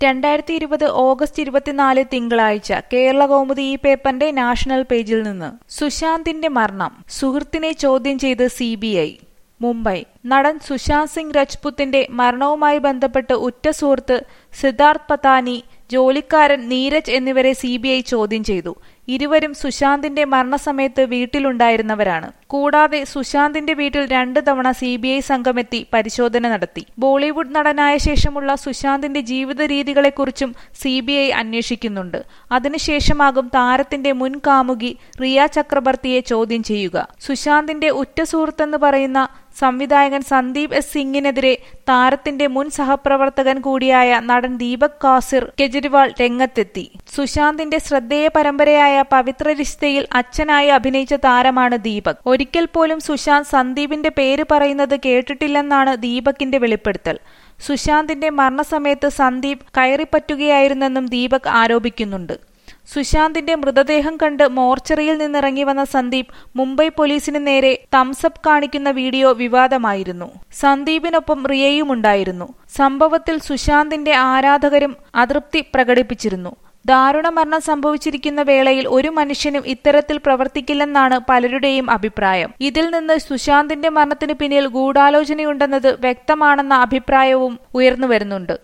രണ്ടായിരത്തി ഇരുപത് ഓഗസ്റ്റ് ഇരുപത്തിനാല് തിങ്കളാഴ്ച കേരള കൗമുദി ഈ പേപ്പറിന്റെ നാഷണൽ പേജിൽ നിന്ന് സുശാന്തിന്റെ മരണം സുഹൃത്തിനെ ചോദ്യം ചെയ്ത് സിബിഐ മുംബൈ നടൻ സുശാന്ത് സിംഗ് രജ്പുത്തിന്റെ മരണവുമായി ബന്ധപ്പെട്ട് ഉറ്റ സുഹൃത്ത് സിദ്ധാർത്ഥ് പത്താനി ജോലിക്കാരൻ നീരജ് എന്നിവരെ സിബിഐ ചോദ്യം ചെയ്തു ഇരുവരും സുശാന്തിന്റെ മരണസമയത്ത് വീട്ടിലുണ്ടായിരുന്നവരാണ് കൂടാതെ സുശാന്തിന്റെ വീട്ടിൽ രണ്ട് തവണ സിബിഐ സംഘമെത്തി പരിശോധന നടത്തി ബോളിവുഡ് നടനായ ശേഷമുള്ള സുശാന്തിന്റെ ജീവിത രീതികളെക്കുറിച്ചും സിബിഐ അന്വേഷിക്കുന്നുണ്ട് അതിനുശേഷമാകും താരത്തിന്റെ മുൻ കാമുകി റിയ ചക്രബർത്തിയെ ചോദ്യം ചെയ്യുക സുശാന്തിന്റെ ഉറ്റ സുഹൃത്തെന്ന് പറയുന്ന സംവിധായകൻ സന്ദീപ് എസ് സിംഗിനെതിരെ താരത്തിന്റെ മുൻ സഹപ്രവർത്തകൻ കൂടിയായ നടൻ ദീപക് കാസിർ കെജ്രിവാൾ രംഗത്തെത്തി സുശാന്തിന്റെ ശ്രദ്ധേയ പരമ്പരയായ പവിത്ര റിശ്തയിൽ അച്ഛനായി അഭിനയിച്ച താരമാണ് ദീപക് ഒരിക്കൽ പോലും സുശാന്ത് സന്ദീപിന്റെ പേര് പറയുന്നത് കേട്ടിട്ടില്ലെന്നാണ് ദീപകിന്റെ വെളിപ്പെടുത്തൽ സുശാന്തിന്റെ മരണസമയത്ത് സന്ദീപ് കയറിപ്പറ്റുകയായിരുന്നെന്നും ദീപക് ആരോപിക്കുന്നുണ്ട് സുശാന്തിന്റെ മൃതദേഹം കണ്ട് മോർച്ചറിയിൽ നിന്നിറങ്ങി വന്ന സന്ദീപ് മുംബൈ പോലീസിന് നേരെ തംസപ്പ് കാണിക്കുന്ന വീഡിയോ വിവാദമായിരുന്നു സന്ദീപിനൊപ്പം റിയയുമുണ്ടായിരുന്നു സംഭവത്തിൽ സുശാന്തിന്റെ ആരാധകരും അതൃപ്തി പ്രകടിപ്പിച്ചിരുന്നു ദാരുണ മരണം സംഭവിച്ചിരിക്കുന്ന വേളയിൽ ഒരു മനുഷ്യനും ഇത്തരത്തിൽ പ്രവർത്തിക്കില്ലെന്നാണ് പലരുടെയും അഭിപ്രായം ഇതിൽ നിന്ന് സുശാന്തിന്റെ മരണത്തിന് പിന്നിൽ ഗൂഢാലോചനയുണ്ടെന്നത് വ്യക്തമാണെന്ന അഭിപ്രായവും ഉയർന്നുവരുന്നുണ്ട്